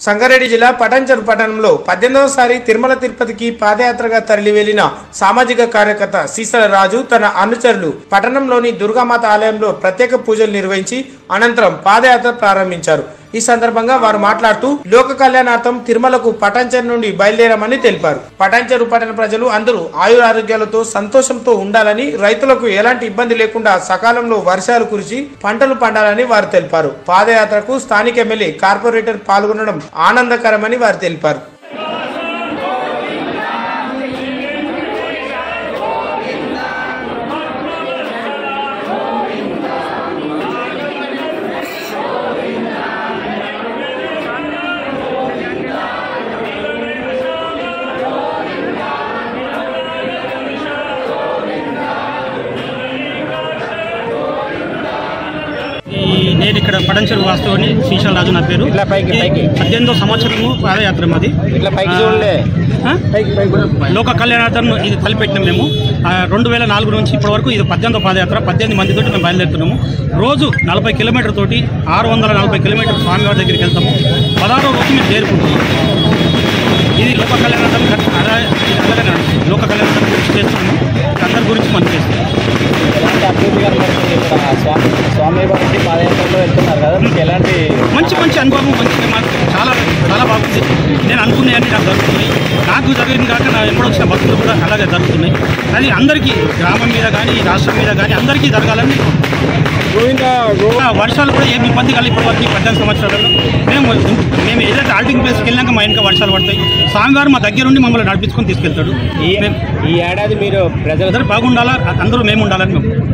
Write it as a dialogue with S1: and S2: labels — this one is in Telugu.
S1: సంగారెడ్డి జిల్లా పటాన్చెరు పట్టణంలో పద్దెనిమిదవసారి తిరుమల తిరుపతికి పాదయాత్రగా తరలి వెళ్లిన సామాజిక కార్యకర్త సీసల రాజు తన అనుచరులు పట్టణంలోని దుర్గామాత ఆలయంలో ప్రత్యేక పూజలు నిర్వహించి అనంతరం పాదయాత్ర ప్రారంభించారు ఈ సందర్భంగా వారు మాట్లాడుతూ లోక కళ్యాణార్థం తిరుమలకు పటాన్చెరు నుండి బయలుదేరామని తెలిపారు పటాన్చెరు పట్టణ ప్రజలు అందరూ ఆయురారోగ్యాలతో సంతోషంతో ఉండాలని రైతులకు ఎలాంటి ఇబ్బంది లేకుండా సకాలంలో వర్షాలు కురిసి పంటలు పండాలని వారు తెలిపారు పాదయాత్రకు స్థానిక ఎమ్మెల్యే కార్పొరేటర్ పాల్గొనడం ఆనందకరమని వారు తెలిపారు
S2: ఈ నేను ఇక్కడ పడంచెరు వాస్తవుని శ్రీశాల రాజు నా పేరు
S3: ఇట్లా పైకి,
S2: ఈ
S3: పైకి.
S2: పద్దెనిమిదో సంవత్సరము పాదయాత్ర మాది
S3: ఇట్లా పైకి చూడలే.
S2: ఆ? లోక కళ్యాణార్థం ఇది తలపెట్టినాం మేము ఆ, రెండు వేల నాలుగు నుంచి ఇప్పటి వరకు ఇది పద్దెనిమిదో పాదయాత్ర పద్దెనిమిది మంది తోటి మేము బయలుదేరుతున్నాము రోజు నలభై కిలోమీటర్ తోటి ఆరు వందల నలభై కిలోమీటర్ స్వామివారి దగ్గరికి వెళ్తాము పదహారో రోజు మేము చేరుకుంటున్నాము ఇది లోక కళ్యాణార్థం అలా ఇది అలాగే నడుస్తుంది. లోక కళ్యాణార్థం గురించి చేస్తున్నాము అందరి గురించి మనం చేస్తున్నాము
S3: ఎలాంటి అభివృద్ధి కనబడుతుంది ఇక్కడ స్వామి స్వామి వారికి పాదయాత్రలో వెళ్తున్నారు కదా మీకు ఎలాంటి
S2: మంచి మంచి అనుభవం మంచి మాకు చాలా చాలా బాగుంది నేను అనుకునేవన్నీ నాకు జరుగుతున్నాయి నాకు జరిగింది కాక నా ఎప్పుడు వచ్చిన భక్తులు కూడా అలాగే జరుగుతున్నాయి అది అందరికీ గ్రామం మీద కానీ రాష్ట్రం మీద కానీ అందరికీ జరగాలని ఆ వర్షాలు కూడా ఏమి ఇబ్బంది కలిగి ఇప్పటి వరకు ఈ పద్దెనిమిది సంవత్సరాలలో మేము మేము ఏదైతే ఆల్టింగ్ ప్లేస్కి వెళ్ళాక మా వెనక వర్షాలు పడతాయి స్వామివారు మా దగ్గర ఉండి మమ్మల్ని నడిపించుకొని తీసుకెళ్తాడు
S3: ఈ ఈ ఏడాది మీరు ప్రజల
S2: అందరూ బాగుండాలా అందరూ మేము ఉండాలని మేము